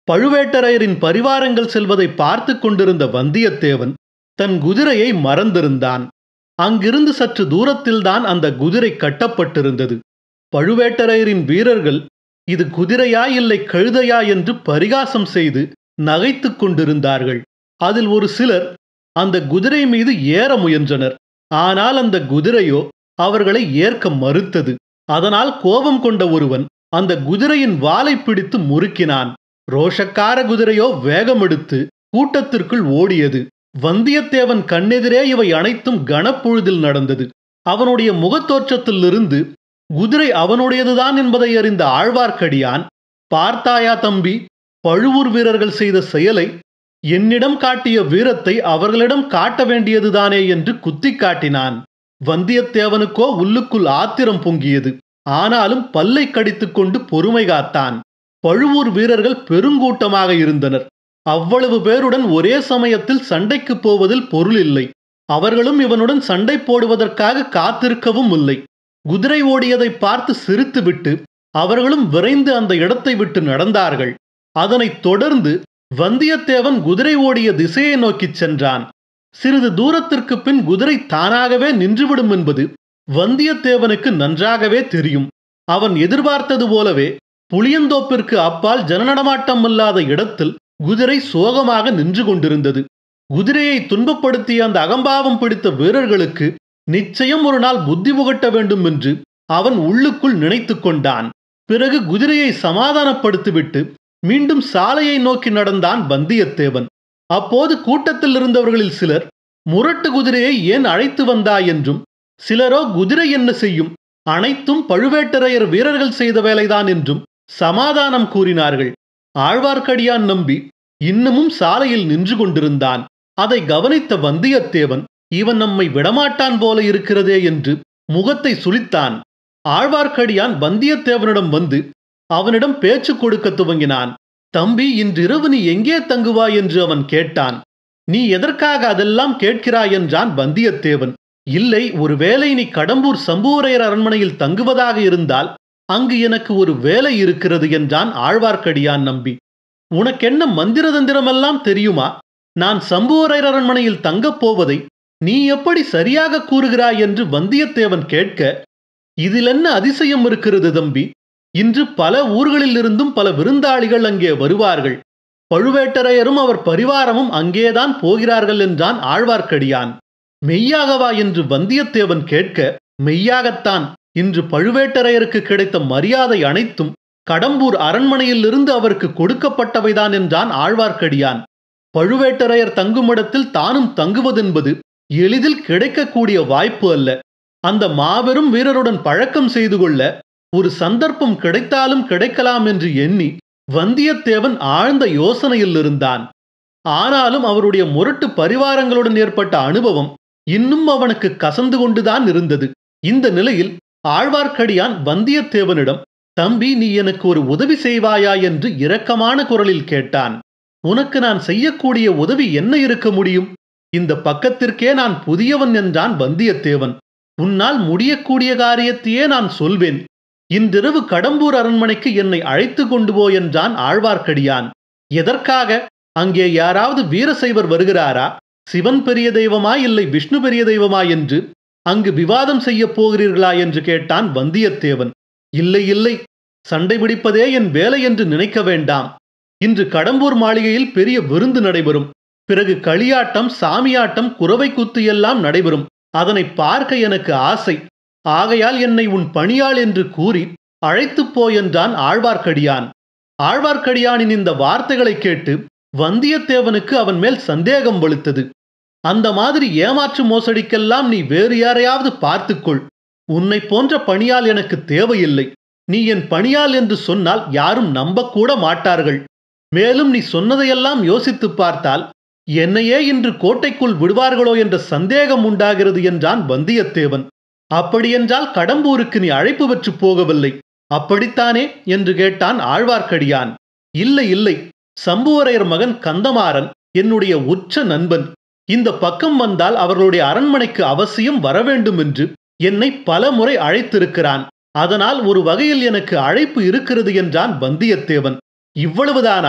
பழுவேட்டரையரின் பரிவாரங்கள் செல்வதை பார்த்து கொண்டிருந்த வந்தியத்தேவன் தன் குதிரையை மறந்திருந்தான் அங்கிருந்து சற்று தூரத்தில்தான் அந்த குதிரை கட்டப்பட்டிருந்தது பழுவேட்டரையரின் வீரர்கள் இது குதிரையா இல்லை கழுதையா என்று பரிகாசம் செய்து நகைத்துக் கொண்டிருந்தார்கள் அதில் ஒரு சிலர் அந்த குதிரை மீது ஏற முயன்றனர் ஆனால் அந்த குதிரையோ அவர்களை ஏற்க மறுத்தது அதனால் கோபம் கொண்ட ஒருவன் அந்த குதிரையின் வாலை பிடித்து முறுக்கினான் ரோஷக்கார குதிரையோ வேகமெடுத்து கூட்டத்திற்குள் ஓடியது வந்தியத்தேவன் கண்ணெதிரே இவை அனைத்தும் கனப்பொழுதில் நடந்தது அவனுடைய முகத்தோற்றத்திலிருந்து குதிரை அவனுடையதுதான் என்பதை அறிந்த ஆழ்வார்க்கடியான் பார்த்தாயா தம்பி பழுவூர் வீரர்கள் செய்த செயலை என்னிடம் காட்டிய வீரத்தை அவர்களிடம் காட்ட வேண்டியதுதானே என்று குத்தி காட்டினான் வந்தியத்தேவனுக்கோ உள்ளுக்குள் ஆத்திரம் பொங்கியது ஆனாலும் பல்லை கடித்துக்கொண்டு பொறுமை காத்தான் பழுவூர் வீரர்கள் பெருங்கூட்டமாக இருந்தனர் அவ்வளவு பேருடன் ஒரே சமயத்தில் சண்டைக்கு போவதில் பொருள் இல்லை அவர்களும் இவனுடன் சண்டை போடுவதற்காக காத்திருக்கவும் இல்லை குதிரை ஓடியதை பார்த்து சிரித்துவிட்டு அவர்களும் விரைந்து அந்த இடத்தை விட்டு நடந்தார்கள் அதனைத் தொடர்ந்து வந்தியத்தேவன் குதிரை ஓடிய திசையை நோக்கிச் சென்றான் சிறிது தூரத்திற்கு பின் குதிரை தானாகவே நின்றுவிடும் என்பது வந்தியத்தேவனுக்கு நன்றாகவே தெரியும் அவன் எதிர்பார்த்தது போலவே புளியந்தோப்பிற்கு அப்பால் ஜனநடமாட்டம் இல்லாத இடத்தில் குதிரை சோகமாக நின்று கொண்டிருந்தது குதிரையை துன்பப்படுத்திய அந்த அகம்பாவம் பிடித்த வீரர்களுக்கு நிச்சயம் ஒரு நாள் புத்தி புகட்ட வேண்டும் என்று அவன் உள்ளுக்குள் நினைத்து கொண்டான் பிறகு குதிரையை சமாதானப்படுத்திவிட்டு மீண்டும் சாலையை நோக்கி நடந்தான் வந்தியத்தேவன் அப்போது கூட்டத்தில் இருந்தவர்களில் சிலர் முரட்டு குதிரையை ஏன் அழைத்து வந்தாய் என்றும் சிலரோ குதிரை என்ன செய்யும் அனைத்தும் பழுவேட்டரையர் வீரர்கள் செய்த வேலைதான் என்றும் சமாதானம் கூறினார்கள் ஆழ்வார்க்கடியான் நம்பி இன்னமும் சாலையில் நின்று கொண்டிருந்தான் அதை கவனித்த வந்தியத்தேவன் இவன் நம்மை விடமாட்டான் போல இருக்கிறதே என்று முகத்தை சுளித்தான் ஆழ்வார்க்கடியான் வந்தியத்தேவனிடம் வந்து அவனிடம் பேச்சு கொடுக்க துவங்கினான் தம்பி இன்றிரவு நீ எங்கே தங்குவாய் என்று அவன் கேட்டான் நீ எதற்காக அதெல்லாம் கேட்கிறாய் என்றான் வந்தியத்தேவன் இல்லை ஒருவேளை நீ கடம்பூர் சம்புவரையர் அரண்மனையில் தங்குவதாக இருந்தால் அங்கு எனக்கு ஒரு வேலை இருக்கிறது என்றான் ஆழ்வார்க்கடியான் நம்பி உனக்கென்ன மந்திர தந்திரமெல்லாம் தெரியுமா நான் சம்புவரையர் அரண்மனையில் தங்கப் போவதை நீ எப்படி சரியாக கூறுகிறாய் என்று வந்தியத்தேவன் கேட்க இதில் என்ன அதிசயம் இருக்கிறது தம்பி இன்று பல ஊர்களில் இருந்தும் பல விருந்தாளிகள் அங்கே வருவார்கள் பழுவேட்டரையரும் அவர் பரிவாரமும் அங்கேதான் போகிறார்கள் என்றான் ஆழ்வார்க்கடியான் மெய்யாகவா என்று வந்தியத்தேவன் கேட்க மெய்யாகத்தான் இன்று பழுவேட்டரையருக்கு கிடைத்த மரியாதை அனைத்தும் கடம்பூர் அரண்மனையிலிருந்து அவருக்கு கொடுக்கப்பட்டவைதான் என்றான் ஆழ்வார்க்கடியான் பழுவேட்டரையர் தங்குமிடத்தில் தானும் தங்குவதென்பது எளிதில் கிடைக்கக்கூடிய வாய்ப்பு அல்ல அந்த மாபெரும் வீரருடன் பழக்கம் செய்து கொள்ள ஒரு சந்தர்ப்பம் கிடைத்தாலும் கிடைக்கலாம் என்று எண்ணி வந்தியத்தேவன் ஆழ்ந்த யோசனையில் இருந்தான் ஆனாலும் அவருடைய முரட்டு பரிவாரங்களுடன் ஏற்பட்ட அனுபவம் இன்னும் அவனுக்கு கசந்து கொண்டுதான் இருந்தது இந்த நிலையில் ஆழ்வார்க்கடியான் வந்தியத்தேவனிடம் தம்பி நீ எனக்கு ஒரு உதவி செய்வாயா என்று இரக்கமான குரலில் கேட்டான் உனக்கு நான் செய்யக்கூடிய உதவி என்ன இருக்க முடியும் இந்த பக்கத்திற்கே நான் புதியவன் என்றான் வந்தியத்தேவன் உன்னால் முடியக்கூடிய காரியத்தையே நான் சொல்வேன் இன்றிரவு கடம்பூர் அரண்மனைக்கு என்னை அழைத்து கொண்டு போ என்றான் ஆழ்வார்க்கடியான் எதற்காக அங்கே யாராவது வீரசைவர் வருகிறாரா சிவன் பெரிய தெய்வமா இல்லை விஷ்ணு பெரிய தெய்வமா என்று அங்கு விவாதம் செய்யப் போகிறீர்களா என்று கேட்டான் வந்தியத்தேவன் இல்லை இல்லை சண்டை பிடிப்பதே என் வேலை என்று நினைக்க வேண்டாம் இன்று கடம்பூர் மாளிகையில் பெரிய விருந்து நடைபெறும் பிறகு களியாட்டம் சாமியாட்டம் குறவை குத்து எல்லாம் நடைபெறும் அதனை பார்க்க எனக்கு ஆசை ஆகையால் என்னை உன் பணியாள் என்று கூறி அழைத்துப் போ என்றான் ஆழ்வார்க்கடியான் ஆழ்வார்க்கடியானின் இந்த வார்த்தைகளை கேட்டு வந்தியத்தேவனுக்கு அவன் மேல் சந்தேகம் வலுத்தது அந்த மாதிரி ஏமாற்று மோசடிக்கெல்லாம் நீ வேறு யாரையாவது பார்த்துக்கொள் உன்னை போன்ற பணியால் எனக்கு தேவையில்லை நீ என் பணியால் என்று சொன்னால் யாரும் நம்பக்கூட மாட்டார்கள் மேலும் நீ சொன்னதையெல்லாம் யோசித்து பார்த்தால் என்னையே இன்று கோட்டைக்குள் விடுவார்களோ என்ற சந்தேகம் உண்டாகிறது என்றான் வந்தியத்தேவன் அப்படியென்றால் கடம்பூருக்கு நீ அழைப்பு பெற்று போகவில்லை அப்படித்தானே என்று கேட்டான் ஆழ்வார்க்கடியான் இல்லை இல்லை சம்புவரையர் மகன் கந்தமாறன் என்னுடைய உற்ற நண்பன் இந்த பக்கம் வந்தால் அவர்களுடைய அரண்மனைக்கு அவசியம் வரவேண்டும் என்று என்னை பல முறை அழைத்திருக்கிறான் அதனால் ஒரு வகையில் எனக்கு அழைப்பு இருக்கிறது என்றான் வந்தியத்தேவன் இவ்வளவுதானா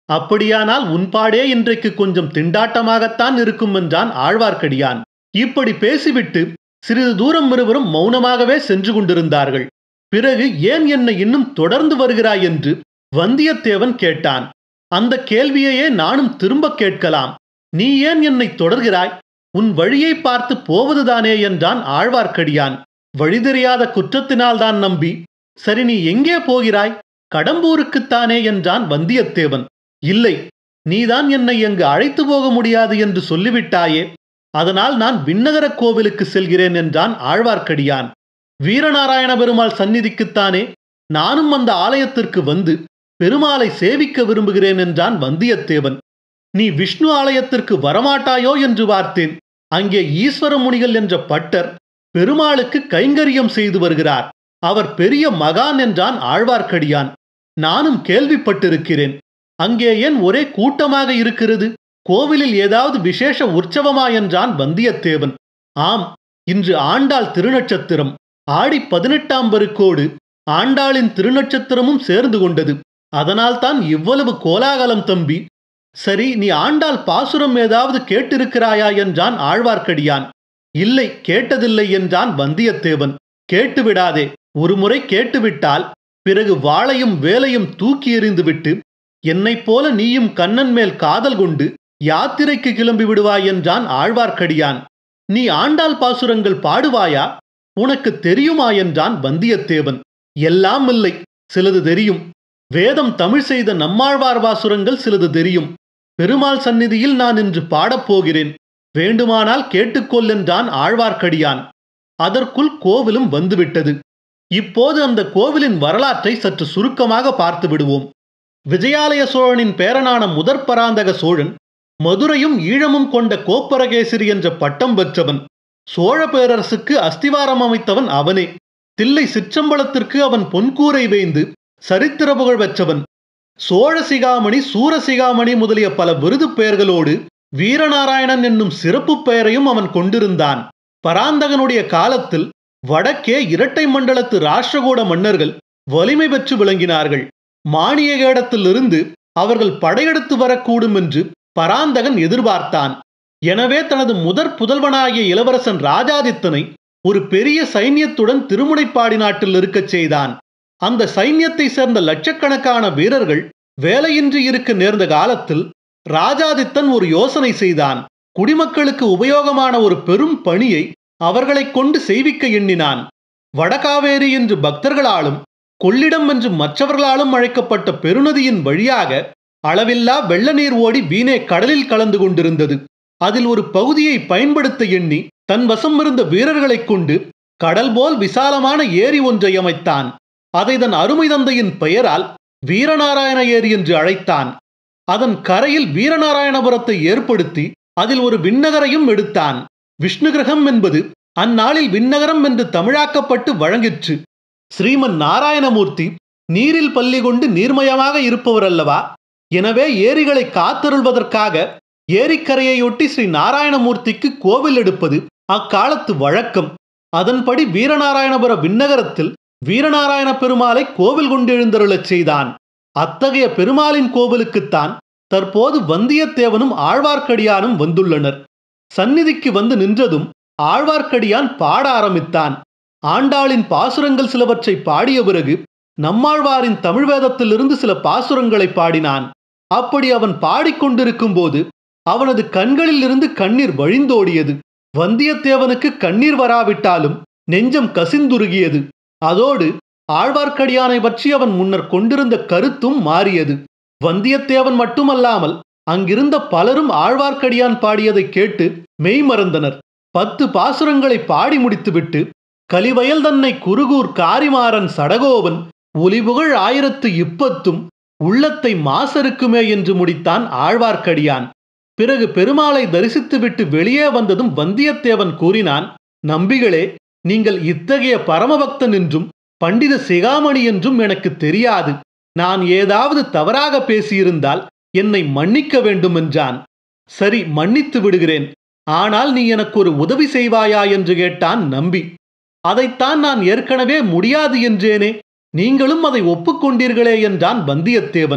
அப்படியானால் உன்பாடே இன்றைக்கு கொஞ்சம் திண்டாட்டமாகத்தான் இருக்கும் என்றான் ஆழ்வார்க்கடியான் இப்படி பேசிவிட்டு சிறிது தூரம் இருவரும் மௌனமாகவே சென்று கொண்டிருந்தார்கள் பிறகு ஏன் என்னை இன்னும் தொடர்ந்து வருகிறாய் என்று வந்தியத்தேவன் கேட்டான் அந்த கேள்வியையே நானும் திரும்ப கேட்கலாம் நீ ஏன் என்னை தொடர்கிறாய் உன் வழியை பார்த்து போவதுதானே என்றான் ஆழ்வார்க்கடியான் வழி தெரியாத குற்றத்தினால்தான் நம்பி சரி நீ எங்கே போகிறாய் கடம்பூருக்குத்தானே என்றான் வந்தியத்தேவன் இல்லை நீதான் என்னை அங்கு அழைத்து போக முடியாது என்று சொல்லிவிட்டாயே அதனால் நான் விண்ணகர கோவிலுக்கு செல்கிறேன் என்றான் ஆழ்வார்க்கடியான் வீரநாராயண பெருமாள் சந்நிதிக்குத்தானே நானும் அந்த ஆலயத்திற்கு வந்து பெருமாளை சேவிக்க விரும்புகிறேன் என்றான் வந்தியத்தேவன் நீ விஷ்ணு ஆலயத்திற்கு வரமாட்டாயோ என்று பார்த்தேன் அங்கே ஈஸ்வர முனிகள் என்ற பட்டர் பெருமாளுக்கு கைங்கரியம் செய்து வருகிறார் அவர் பெரிய மகான் என்றான் ஆழ்வார்க்கடியான் நானும் கேள்விப்பட்டிருக்கிறேன் அங்கே ஏன் ஒரே கூட்டமாக இருக்கிறது கோவிலில் ஏதாவது விசேஷ உற்சவமா என்றான் வந்தியத்தேவன் ஆம் இன்று ஆண்டாள் திருநட்சத்திரம் ஆடி பதினெட்டாம் பெருக்கோடு ஆண்டாளின் திருநட்சத்திரமும் சேர்ந்து கொண்டது அதனால்தான் இவ்வளவு கோலாகலம் தம்பி சரி நீ ஆண்டாள் பாசுரம் ஏதாவது கேட்டிருக்கிறாயா என்றான் ஆழ்வார்க்கடியான் இல்லை கேட்டதில்லை என்றான் வந்தியத்தேவன் கேட்டுவிடாதே ஒருமுறை கேட்டுவிட்டால் பிறகு வாளையும் வேலையும் தூக்கி எறிந்துவிட்டு என்னைப் போல நீயும் கண்ணன் மேல் காதல் கொண்டு யாத்திரைக்கு கிளம்பி விடுவாய் என்றான் ஆழ்வார்க்கடியான் நீ ஆண்டாள் பாசுரங்கள் பாடுவாயா உனக்கு தெரியுமா என்றான் வந்தியத்தேவன் எல்லாம் இல்லை சிலது தெரியும் வேதம் தமிழ் செய்த நம்மாழ்வார் பாசுரங்கள் சிலது தெரியும் பெருமாள் சந்நிதியில் நான் இன்று பாடப்போகிறேன் வேண்டுமானால் கேட்டுக்கொள் என்றான் ஆழ்வார்க்கடியான் அதற்குள் கோவிலும் வந்துவிட்டது இப்போது அந்த கோவிலின் வரலாற்றை சற்று சுருக்கமாக பார்த்து விடுவோம் விஜயாலய சோழனின் பேரனான முதற் பராந்தக சோழன் மதுரையும் ஈழமும் கொண்ட கோப்பரகேசரி என்ற பட்டம் பெற்றவன் சோழ பேரரசுக்கு அஸ்திவாரம் அமைத்தவன் அவனே தில்லை சிற்றம்பலத்திற்கு அவன் பொன்கூரை வேய்ந்து சரித்திர புகழ் பெற்றவன் சோழ சிகாமணி சூரசிகாமணி முதலிய பல விருது பெயர்களோடு வீரநாராயணன் என்னும் சிறப்பு பெயரையும் அவன் கொண்டிருந்தான் பராந்தகனுடைய காலத்தில் வடக்கே இரட்டை மண்டலத்து ராஷ்டிரகூட மன்னர்கள் வலிமை பெற்று விளங்கினார்கள் மானியகேடத்திலிருந்து அவர்கள் படையெடுத்து வரக்கூடும் என்று பராந்தகன் எதிர்பார்த்தான் எனவே தனது முதற் புதல்வனாகிய இளவரசன் ராஜாதித்தனை ஒரு பெரிய சைன்யத்துடன் திருமுனைப்பாடி நாட்டில் இருக்கச் செய்தான் அந்த சைன்யத்தை சேர்ந்த லட்சக்கணக்கான வீரர்கள் வேலையின்றி இருக்க நேர்ந்த காலத்தில் ராஜாதித்தன் ஒரு யோசனை செய்தான் குடிமக்களுக்கு உபயோகமான ஒரு பெரும் பணியை அவர்களைக் கொண்டு செய்விக்க எண்ணினான் வடகாவேரி என்று பக்தர்களாலும் கொள்ளிடம் என்று மற்றவர்களாலும் அழைக்கப்பட்ட பெருநதியின் வழியாக அளவில்லா வெள்ள நீர் ஓடி வீணே கடலில் கலந்து கொண்டிருந்தது அதில் ஒரு பகுதியை பயன்படுத்த எண்ணி தன் வசம் இருந்த வீரர்களைக் கொண்டு கடல் போல் விசாலமான ஏரி ஒன்றை அமைத்தான் அதை தன் அருமை தந்தையின் பெயரால் வீரநாராயண ஏரி என்று அழைத்தான் அதன் கரையில் வீரநாராயணபுரத்தை ஏற்படுத்தி அதில் ஒரு விண்ணகரையும் எடுத்தான் விஷ்ணு கிரகம் என்பது அந்நாளில் விண்ணகரம் என்று தமிழாக்கப்பட்டு வழங்கிற்று ஸ்ரீமன் நாராயணமூர்த்தி நீரில் பள்ளி கொண்டு நீர்மயமாக இருப்பவர் அல்லவா எனவே ஏரிகளை காத்தருள்வதற்காக ஏரிக்கரையையொட்டி ஸ்ரீ நாராயணமூர்த்திக்கு கோவில் எடுப்பது அக்காலத்து வழக்கம் அதன்படி வீரநாராயணபுர விண்ணகரத்தில் வீரநாராயண பெருமாளை கோவில் கொண்டெழுந்தருளச் செய்தான் அத்தகைய பெருமாளின் கோவிலுக்குத்தான் தற்போது வந்தியத்தேவனும் ஆழ்வார்க்கடியானும் வந்துள்ளனர் சந்நிதிக்கு வந்து நின்றதும் ஆழ்வார்க்கடியான் பாட ஆரம்பித்தான் ஆண்டாளின் பாசுரங்கள் சிலவற்றை பாடிய பிறகு நம்மாழ்வாரின் தமிழ் வேதத்திலிருந்து சில பாசுரங்களை பாடினான் அப்படி அவன் பாடிக்கொண்டிருக்கும் போது அவனது கண்களில் இருந்து கண்ணீர் வழிந்தோடியது வந்தியத்தேவனுக்கு கண்ணீர் வராவிட்டாலும் நெஞ்சம் கசிந்துருகியது அதோடு ஆழ்வார்க்கடியானை பற்றி அவன் முன்னர் கொண்டிருந்த கருத்தும் மாறியது வந்தியத்தேவன் மட்டுமல்லாமல் அங்கிருந்த பலரும் ஆழ்வார்க்கடியான் பாடியதை கேட்டு மெய்மறந்தனர் பத்து பாசுரங்களை பாடி முடித்துவிட்டு கலிவயல் தன்னை குருகூர் காரிமாறன் சடகோவன் ஒலிபுகழ் ஆயிரத்து இப்பத்தும் உள்ளத்தை மாசருக்குமே என்று முடித்தான் ஆழ்வார்க்கடியான் பிறகு பெருமாளை தரிசித்துவிட்டு வெளியே வந்ததும் வந்தியத்தேவன் கூறினான் நம்பிகளே நீங்கள் இத்தகைய பரமபக்தன் என்றும் பண்டித சிகாமணி என்றும் எனக்கு தெரியாது நான் ஏதாவது தவறாக பேசியிருந்தால் என்னை மன்னிக்க வேண்டும் என்றான் சரி மன்னித்து விடுகிறேன் ஆனால் நீ எனக்கு ஒரு உதவி செய்வாயா என்று கேட்டான் நம்பி அதைத்தான் நான் ஏற்கனவே முடியாது என்றேனே நீங்களும் அதை ஒப்புக்கொண்டீர்களே என்றான் வந்தியத்தேவன்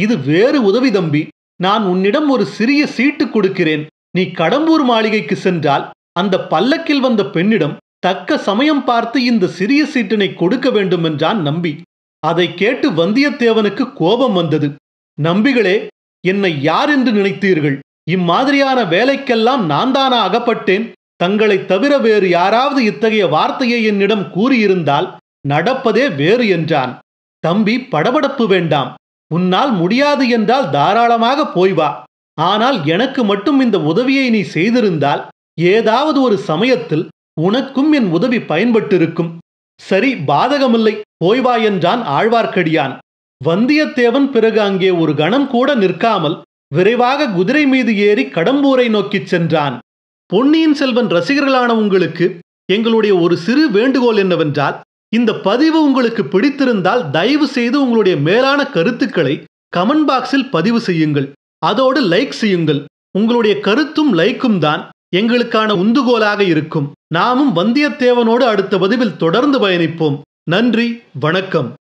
இது வேறு உதவி தம்பி நான் உன்னிடம் ஒரு சிறிய சீட்டு கொடுக்கிறேன் நீ கடம்பூர் மாளிகைக்கு சென்றால் அந்த பல்லக்கில் வந்த பெண்ணிடம் தக்க சமயம் பார்த்து இந்த சிறிய சீட்டினை கொடுக்க வேண்டும் என்றான் நம்பி அதை கேட்டு வந்தியத்தேவனுக்கு கோபம் வந்தது நம்பிகளே என்னை யார் என்று நினைத்தீர்கள் இம்மாதிரியான வேலைக்கெல்லாம் நான் தானா அகப்பட்டேன் தங்களைத் தவிர வேறு யாராவது இத்தகைய வார்த்தையை என்னிடம் கூறியிருந்தால் நடப்பதே வேறு என்றான் தம்பி படபடப்பு வேண்டாம் உன்னால் முடியாது என்றால் தாராளமாக போய் வா ஆனால் எனக்கு மட்டும் இந்த உதவியை நீ செய்திருந்தால் ஏதாவது ஒரு சமயத்தில் உனக்கும் என் உதவி பயன்பட்டிருக்கும் சரி பாதகமில்லை போய் வா என்றான் ஆழ்வார்க்கடியான் வந்தியத்தேவன் பிறகு அங்கே ஒரு கணம் கூட நிற்காமல் விரைவாக குதிரை மீது ஏறி கடம்பூரை நோக்கிச் சென்றான் பொன்னியின் செல்வன் ரசிகர்களான உங்களுக்கு எங்களுடைய ஒரு சிறு வேண்டுகோள் என்னவென்றால் இந்த பதிவு உங்களுக்கு பிடித்திருந்தால் தயவு செய்து உங்களுடைய மேலான கருத்துக்களை கமெண்ட் பாக்ஸில் பதிவு செய்யுங்கள் அதோடு லைக் செய்யுங்கள் உங்களுடைய கருத்தும் லைக்கும் தான் எங்களுக்கான உந்துகோலாக இருக்கும் நாமும் வந்தியத்தேவனோடு அடுத்த பதிவில் தொடர்ந்து பயணிப்போம் நன்றி வணக்கம்